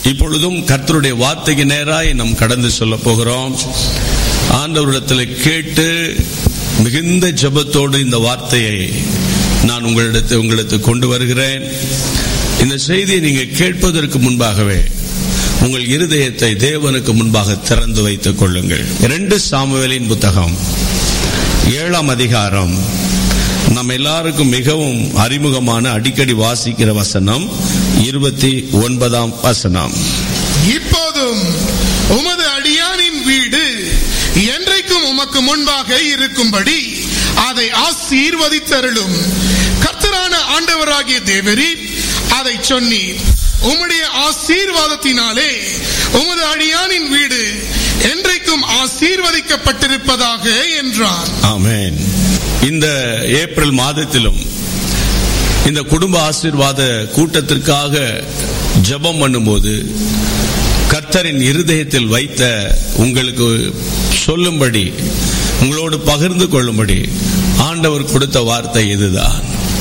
இப்பொழுதும் கர்த்தருடைய வார்த்தைக்கு நேராய் நாம் கடந்து சொல்ல போகிறோம் ஆண்டவரிடத்தில் கேட்டு மிகுந்த ஜெபத்தோடு இந்த வார்த்தையை நான் உங்களிடத்தை உங்களுக்கு கொண்டு வருகிறேன் இந்த செய்தியை நீங்க கேட்பதற்கு முன்பாகவே உங்கள் இருதயத்தை தேவனுக்கு முன்பாக திறந்து வைத்துக் கொள்ளுங்கள் இரண்டு சாமுவேலின் புத்தகம் ஏழாம் அதிகாரம் நம்ம எல்லாருக்கும் மிகவும் அறிமுகமான அடிக்கடி வாசிக்கிற வசனம் இருபத்தி ஒன்பதாம் வசனம் இப்போதும் உமது அடியானின் வீடு என்றைக்கும் உமக்கு முன்பாக இருக்கும்படி அதை ஆசீர்வதித்தருளும் கர்த்தரான ஆண்டவராகிய தேவரி அதை சொன்னீர் உம்முடைய ஆசீர்வாதத்தினாலே உமது அடியானின் வீடு என்றைக்கும் ஆசீர்வதிக்கப்பட்டிருப்பதாக என்றார் ஆமென் இந்த ஏப்ரல் மாதத்திலும் இந்த குடும்ப ஆசீர்வாத கூட்டத்திற்காக ஜெபம் பண்ணும்போது கர்த்தரின் இருதயத்தில் வைத்த உங்களுக்கு சொல்லும்படி உங்களோடு பகிர்ந்து கொள்ளும்படி ஆண்டவர் கொடுத்த வார்த்தை இதுதான்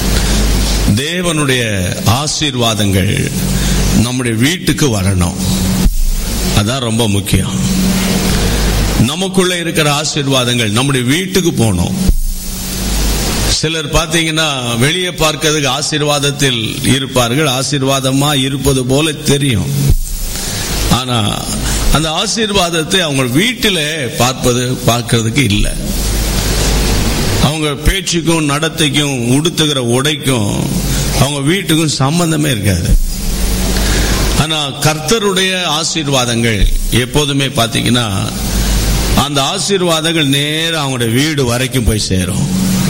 தேவனுடைய ஆசீர்வாதங்கள் நம்முடைய வீட்டுக்கு வரணும் அதான் ரொம்ப முக்கியம் நமக்குள்ள இருக்கிற ஆசீர்வாதங்கள் நம்முடைய வீட்டுக்கு போகணும் சிலர் பார்த்தீங்கன்னா வெளியே பார்க்கிறதுக்கு ஆசீர்வாதத்தில் இருப்பார்கள் ஆசீர்வாதமா இருப்பது போல தெரியும் ஆனா அந்த ஆசீர்வாதத்தை அவங்க வீட்டில் பார்ப்பது பார்க்கிறதுக்கு இல்லை அவங்க பேச்சுக்கும் நடத்தைக்கும் உடுத்துகிற உடைக்கும் அவங்க வீட்டுக்கும் சம்பந்தமே இருக்காது ஆனா கர்த்தருடைய ஆசீர்வாதங்கள் எப்போதுமே பார்த்தீங்கன்னா அந்த ஆசீர்வாதங்கள் நேரம் அவங்களுடைய வீடு வரைக்கும் போய் சேரும்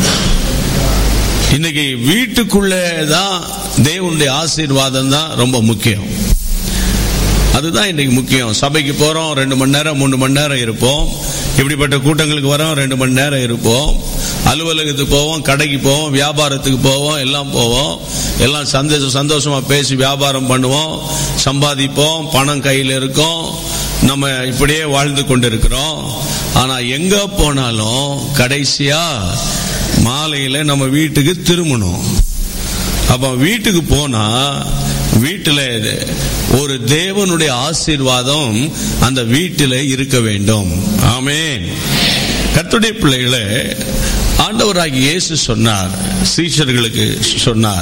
இன்னைக்கு வீட்டுக்குள்ளே தான் தேவனுடைய ஆசீர்வாதம் தான் ரொம்ப முக்கியம் அதுதான் இன்னைக்கு முக்கியம் சபைக்கு போறோம் ரெண்டு மணி நேரம் மூணு மணி நேரம் இருப்போம் இப்படிப்பட்ட கூட்டங்களுக்கு வரோம் ரெண்டு மணி நேரம் இருப்போம் அலுவலகத்துக்கு போவோம் கடைக்கு போவோம் வியாபாரத்துக்கு போவோம் எல்லாம் போவோம் எல்லாம் சந்தோஷம் சந்தோஷமா பேசி வியாபாரம் பண்ணுவோம் சம்பாதிப்போம் பணம் கையில் இருக்கும் நம்ம இப்படியே வாழ்ந்து கொண்டிருக்கிறோம் ஆனா எங்க போனாலும் கடைசியா மாலையில நம்ம வீட்டுக்கு திரும்பணும் அப்ப வீட்டுக்கு போனா வீட்டில் ஒரு தேவனுடைய ஆசீர்வாதம் அந்த வீட்டில் இருக்க வேண்டும் ஆமென் கர்த்தருடைய பிள்ளைகளை ஆண்டவராகி இயேசு சொன்னார் சீஷர்களுக்கு சொன்னார்